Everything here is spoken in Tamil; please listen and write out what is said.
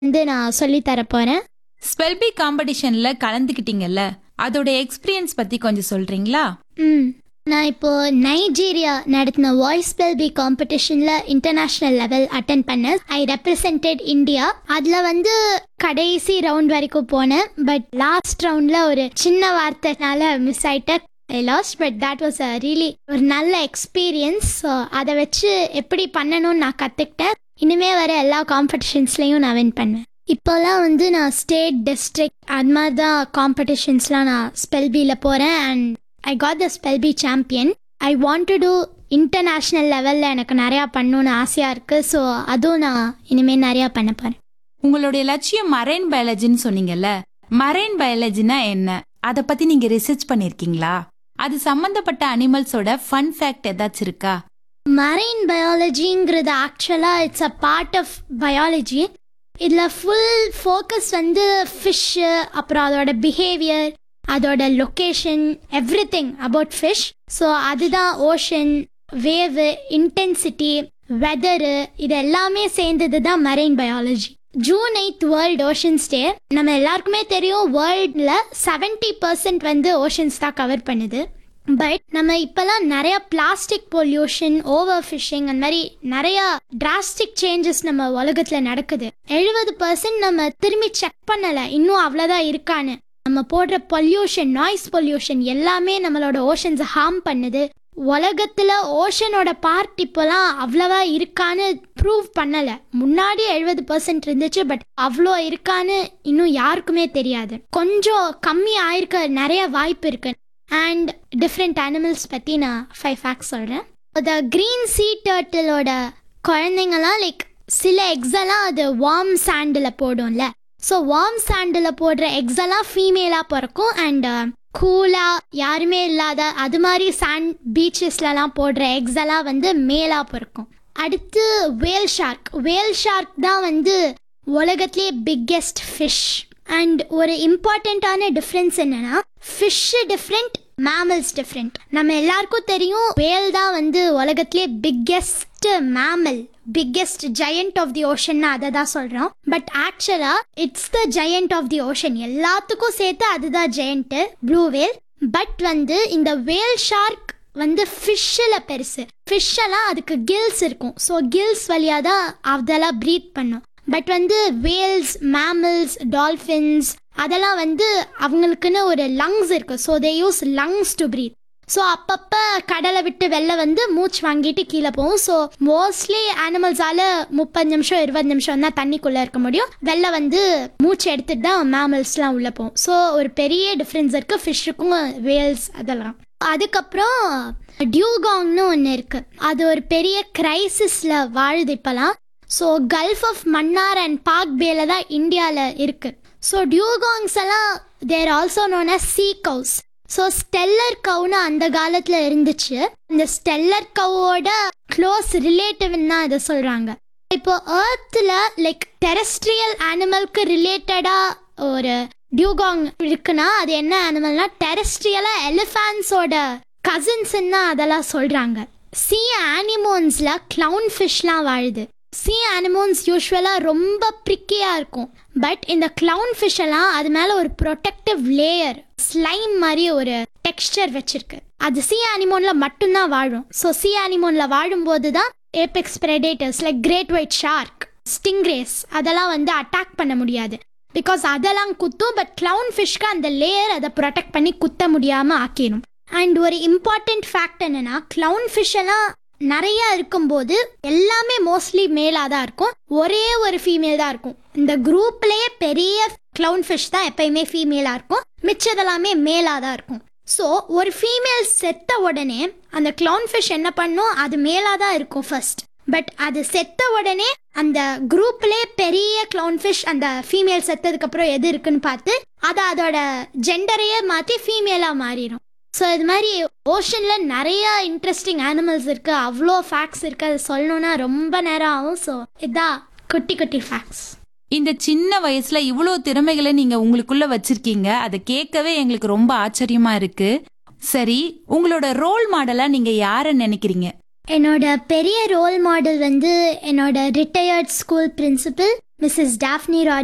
வந்து நான் சொல்லி தர போறேன் ஸ்பெல்பி காம்படிஷன்ல கலந்துக்கிட்டீங்கல்ல அதோட எக்ஸ்பீரியன்ஸ் பத்தி கொஞ்சம் சொல்றீங்களா ம் நான் இப்போ நைஜீரியா நடத்தின வாய்ஸ் பெல்பி காம்படிஷன்ல இன்டர்நேஷனல் லெவல் அட்டன் பண்ணேன் ஐ ரெப்ரசன்டட் இந்தியா அதுல வந்து கடைசி ரவுண்ட் வரைக்கும் போனேன் பட் லாஸ்ட் ரவுண்ட்ல ஒரு சின்ன வார்த்தைனால மிஸ் ஆயிட்டேன் I lost but that was a really ஒரு நல்ல எக்ஸ்பீரியன்ஸ் ஸோ அதை வச்சு எப்படி பண்ணணும்னு நான் கற்றுக்கிட்டேன் இனிமே வர எல்லா காம்படிஷன்ஸ்லையும் நான் வின் பண்ணுவேன் இப்போல்லாம் வந்து நான் ஸ்டேட் டிஸ்ட்ரிக்ட் அது மாதிரி தான் காம்படிஷன்ஸ்லாம் நான் ஸ்பெல்பியில் போகிறேன் and I got the spell bee champion I want to do international லெவலில் எனக்கு நிறையா பண்ணணும்னு ஆசையாக இருக்குது ஸோ அதுவும் நான் இனிமேல் நிறையா பண்ண போகிறேன் உங்களுடைய லட்சியம் மரைன் பயாலஜின்னு சொன்னீங்கல்ல மரைன் பயாலஜினா என்ன அத பத்தி நீங்க ரிசர்ச் பண்ணிருக்கீங்களா அது சம்பந்தப்பட்ட அனிமல்ஸோட ஃபன் ஃபேக்ட் ஏதாச்சும் இருக்கா மரைன் பயாலஜிங்கிறது ஆக்சுவலாக it's a part of biology இதில் ஃபுல் ஃபோக்கஸ் வந்து ஃபிஷ்ஷு அப்புறம் அதோட பிஹேவியர் அதோட location everything about fish so அதுதான் ஓஷன் வேவு இன்டென்சிட்டி வெதரு இது எல்லாமே சேர்ந்தது தான் marine biology June eighth world oceans day நம்ம எல்லாருக்குமே தெரியும் வேர்ல்டில் செவன்ட்டி பர்சன்ட் வந்து ஓஷன்ஸ் தான் கவர் பண்ணுது பட் நம்ம இப்போலாம் நிறைய பிளாஸ்டிக் பொல்யூஷன் ஓவர் ஃபிஷிங் அந்த மாதிரி நிறைய டிராஸ்டிக் சேஞ்சஸ் நம்ம உலகத்தில் நடக்குது எழுபது பர்சன்ட் நம்ம திரும்பி செக் பண்ணலை இன்னும் அவ்வளோதான் இருக்கான்னு நம்ம போடுற பொல்யூஷன் நாய்ஸ் பொல்யூஷன் எல்லாமே நம்மளோட ஓஷன்ஸை ஹார்ம் பண்ணுது உலகத்துல ஓஷனோட பார்ட் இப்போலாம் அவ்வளவா இருக்கான்னு ப்ரூவ் பண்ணல முன்னாடி எழுபது பர்சன்ட் இருந்துச்சு பட் அவ்வளோ இருக்கான்னு இன்னும் யாருக்குமே தெரியாது கொஞ்சம் கம்மி ஆயிருக்க நிறைய வாய்ப்பு இருக்கு அண்ட் டிஃப்ரெண்ட் அனிமல்ஸ் பற்றி நான் ஃபைவ் ஃபேக்ட்ஸ் சொல்கிறேன் த க்ரீன் சீ டர்ட்டிலோட குழந்தைங்கலாம் லைக் சில எக்ஸ் எல்லாம் அது வார்ம் சாண்டில் போடும்ல ஸோ வார்ம் சாண்டில் போடுற எக்ஸ் எல்லாம் ஃபீமேலாக பிறக்கும் அண்ட் கூலாக யாருமே இல்லாத அது மாதிரி சாண்ட் பீச்சஸ்லலாம் போடுற எக்ஸ் எல்லாம் வந்து மேலாக பிறக்கும் அடுத்து வேல் ஷார்க் வேல் ஷார்க் தான் வந்து உலகத்திலே பிக்கெஸ்ட் ஃபிஷ் அண்ட் ஒரு இம்பார்ட்டண்ட்டான டிஃப்ரென்ஸ் என்னன்னா ஃபிஷ் டிஃப்ரெண்ட் மேமல்ஸ் டிஃப்ரெண்ட் நம்ம எல்லாருக்கும் தெரியும் வேல் தான் வந்து உலகத்திலே biggest mammal biggest giant of the ocean அதை தான் சொல்கிறோம் பட் ஆக்சுவலாக it's the giant of the ocean எல்லாத்துக்கும் சேர்த்து அதுதான் ஜெயண்ட்டு ப்ளூ வேல் பட் வந்து இந்த வேல் ஷார்க் வந்து ஃபிஷ்ஷில் பெருசு ஃபிஷ்ஷெல்லாம் அதுக்கு கில்ஸ் இருக்கும் ஸோ கில்ஸ் வழியாக தான் அதெல்லாம் ப்ரீத் பண்ணும் பட் வந்து வேல்ஸ் மேமல்ஸ் டால்ஃபின்ஸ் அதெல்லாம் வந்து அவங்களுக்குன்னு ஒரு லங்ஸ் இருக்கு so they use lungs to breathe so அப்பப்போ கடலை விட்டு வெளில வந்து மூச்சு வாங்கிட்டு கீழே போகும் ஸோ மோஸ்ட்லி அனிமல்ஸால முப்பது நிமிஷம் இருபது நிமிஷம் தான் தண்ணிக்குள்ளே இருக்க முடியும் வெளில வந்து மூச்சு எடுத்துட்டு தான் மேமல்ஸ்லாம் உள்ளே போகும் ஸோ ஒரு பெரிய டிஃப்ரென்ஸ் இருக்கு ஃபிஷ்ஷுக்கும் வேல்ஸ் அதெல்லாம் அதுக்கப்புறம் டியூகாங்னு ஒன்று இருக்கு அது ஒரு பெரிய கிரைசிஸில் வாழுது இப்போலாம் so Gulf of Mannar and Palk பேல தான் இந்தியாவில் இருக்கு ஸோ டியூகாங்ஸ் எல்லாம் they're also known as sea cows so Steller கவுன்னு அந்த காலத்தில் இருந்துச்சு இந்த ஸ்டெல்லர் கவோட க்ளோஸ் ரிலேட்டிவ்னு தான் இதை சொல்கிறாங்க இப்போ ஏர்த்தில் லைக் டெரஸ்ட்ரியல் அனிமலுக்கு ரிலேட்டடாக ஒரு டியூகாங் இருக்குன்னா அது என்ன அனிமல்னா டெரஸ்ட்ரியலாக எலிஃபேண்ட்ஸோட கசின்ஸ்ன்னு அதெல்லாம் சொல்கிறாங்க சி ஆனிமோன்ஸில் க்ளவுன் ஃபிஷ்லாம் வாழுது சி அனிமோன்ஸ் யூஸ்வலாக ரொம்ப ப்ரிக்கியாக இருக்கும் பட் இந்த க்ளவுன் ஃபிஷ் எல்லாம் அது மேலே ஒரு ப்ரொடெக்டிவ் லேயர் ஸ்லைம் மாதிரி ஒரு டெக்ஸ்டர் வச்சிருக்கு அது சி அனிமோனில் மட்டும்தான் வாழும் ஸோ சி அனிமோனில் வாழும்போது தான் apex predators like great white shark stingrays அதெல்லாம் வந்து அட்டாக் பண்ண முடியாது பிகாஸ் அதெல்லாம் குத்தும் பட் க்ளவுன் ஃபிஷ்க்கு அந்த லேயர் அதை ப்ரொடெக்ட் பண்ணி குத்த முடியாமல் ஆக்கிடும் அண்ட் ஒரு இம்பார்ட்டண்ட் ஃபேக்ட் என்னன்னா க்ளவுன் ஃபிஷ் எல்லாம் நிறைய இருக்கும்போது எல்லாமே மோஸ்ட்லி மேலாக தான் இருக்கும் ஒரே ஒரு ஃபீமேல் தான் இருக்கும் இந்த குரூப்லேயே பெரிய க்ளவுன் ஃபிஷ் தான் எப்பயுமே ஃபீமேலாக இருக்கும் மிச்சதெல்லாமே மேலாக தான் இருக்கும் ஸோ ஒரு ஃபீமேல் செத்த உடனே அந்த க்ளவுன் ஃபிஷ் என்ன பண்ணும் அது மேலாக தான் இருக்கும் ஃபர்ஸ்ட் பட் அது செத்த உடனே அந்த குரூப்லேயே பெரிய க்ளவுன் ஃபிஷ் அந்த ஃபீமேல் செத்ததுக்கு அப்புறம் எது இருக்குன்னு பார்த்து அதை அதோட ஜெண்டரையே மாற்றி ஃபீமேலாக மாறிடும் ஸோ இது மாதிரி ஓஷனில் நிறைய இன்ட்ரெஸ்டிங் அனிமல்ஸ் இருக்குது அவ்வளோ ஃபேக்ட்ஸ் இருக்குது அது சொல்லணும்னா ரொம்ப நேரம் ஆகும் ஸோ இதான் குட்டி குட்டி ஃபேக்ட்ஸ் இந்த சின்ன வயசுல இவ்வளோ திறமைகளை நீங்க உங்களுக்குள்ள வச்சிருக்கீங்க அதை கேட்கவே எங்களுக்கு ரொம்ப ஆச்சரியமா இருக்கு சரி உங்களோட ரோல் மாடலா நீங்க யார நினைக்கிறீங்க என்னோட பெரிய ரோல் மாடல் வந்து என்னோட retired school principal Mrs. Daphne Rogers